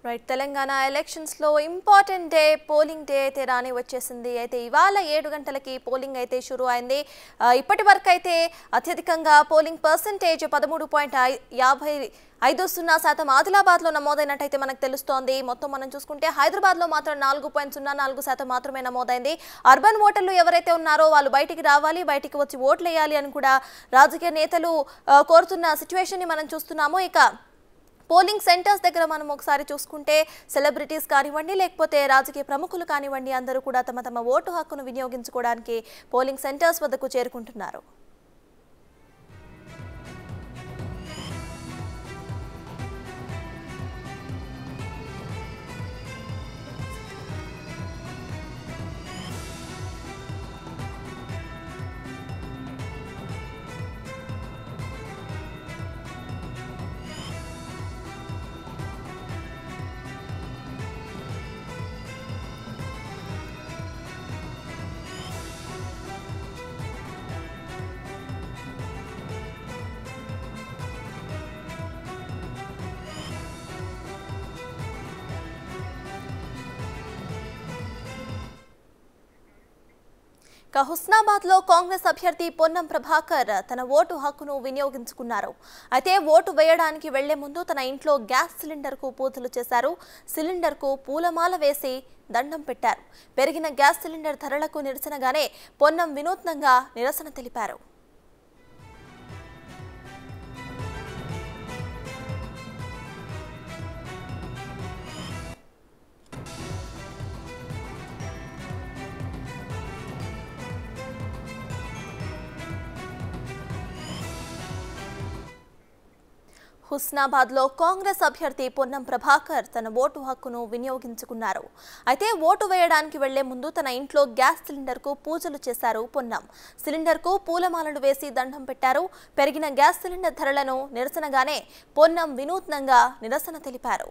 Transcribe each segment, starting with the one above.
right Telangana elections లో important day polling day అయితే రాని వచ్చేసింది అయితే ఇవాళ ఏడు గంటలకి పోలింగ్ అయితే షురు అయింది ఆ, ఇప్పటి వరకు అయితే అత్యధికంగా పోలింగ్ పర్సంటేజ్ పదమూడు పాయింట్ యాభై ఐదు సున్నా శాతం ఆదిలాబాద్లో నమోదైనట్టయితే మనకు తెలుస్తోంది మొత్తం మనం చూసుకుంటే హైదరాబాద్లో మాత్రం నాలుగు పాయింట్ సున్నా నాలుగు శాతం మాత్రమే నమోదైంది అర్బన్ ఓటర్లు ఎవరైతే ఉన్నారో వాళ్ళు బయటికి రావాలి బయటికి వచ్చి ఓట్లు వేయాలి అని కూడా రాజకీయ నేతలు ఆ, కోరుతున్న సిచ్యువేషన్ని మనం చూస్తున్నాము ఇక పోలింగ్ సెంటర్స్ దగ్గర మనం ఒకసారి చూసుకుంటే సెలబ్రిటీస్ కానివ్వండి లేకపోతే రాజకీయ ప్రముఖులు కానివ్వండి అందరూ కూడా తమ తమ ఓటు హక్కును వినియోగించుకోవడానికి పోలింగ్ సెంటర్స్ వద్దకు చేరుకుంటున్నారు ఇక హుస్నాబాద్ లో కాంగ్రెస్ అభ్యర్థి పొన్నం ప్రభాకర్ తన ఓటు హక్కును వినియోగించుకున్నారు అయితే ఓటు వేయడానికి వెళ్లే ముందు తన ఇంట్లో గ్యాస్ సిలిండర్ కు పూజలు చేశారు సిలిండర్ కు పూలమాల వేసి దండం పెట్టారు పెరిగిన గ్యాస్ సిలిండర్ ధరలకు నిరసనగానే పొన్నం వినూత్నంగా నిరసన తెలిపారు హుస్నాబాద్ లో కాంగ్రెస్ అభ్యర్థి పొన్నం ప్రభాకర్ తన ఓటు హక్కును వినియోగించుకున్నారు అయితే ఓటు వేయడానికి వెళ్లే ముందు తన ఇంట్లో గ్యాస్ సిలిండర్ కు పూజలు చేశారు పొన్నం సిలిండర్ కు పూలమాలలు వేసి దండం పెట్టారు పెరిగిన గ్యాస్ సిలిండర్ ధరలను నిరసనగానే పొన్నం వినూత్నంగా నిరసన తెలిపారు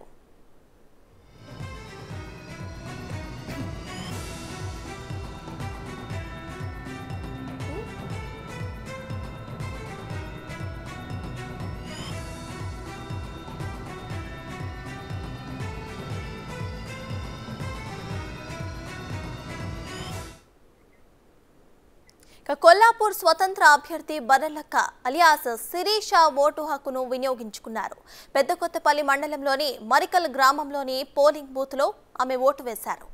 ఇక కొల్లాపూర్ స్వతంత్ర అభ్యర్థి బరలక్క అలియాస్ శిరీష ఓటు హక్కును వినియోగించుకున్నారు పెద్ద కొత్తపల్లి మండలంలోని మరికల్ గ్రామంలోని పోలింగ్ బూత్ లో ఆమె ఓటు వేశారు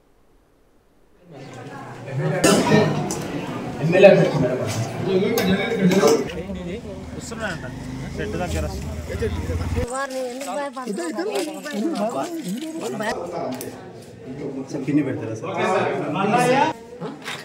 ఎమ్మెల్యే అభ్యర్థి మేడం వస్తున్నాయంట చెట్టు దగ్గర వస్తున్నారు సార్ కింద పెడతారా సార్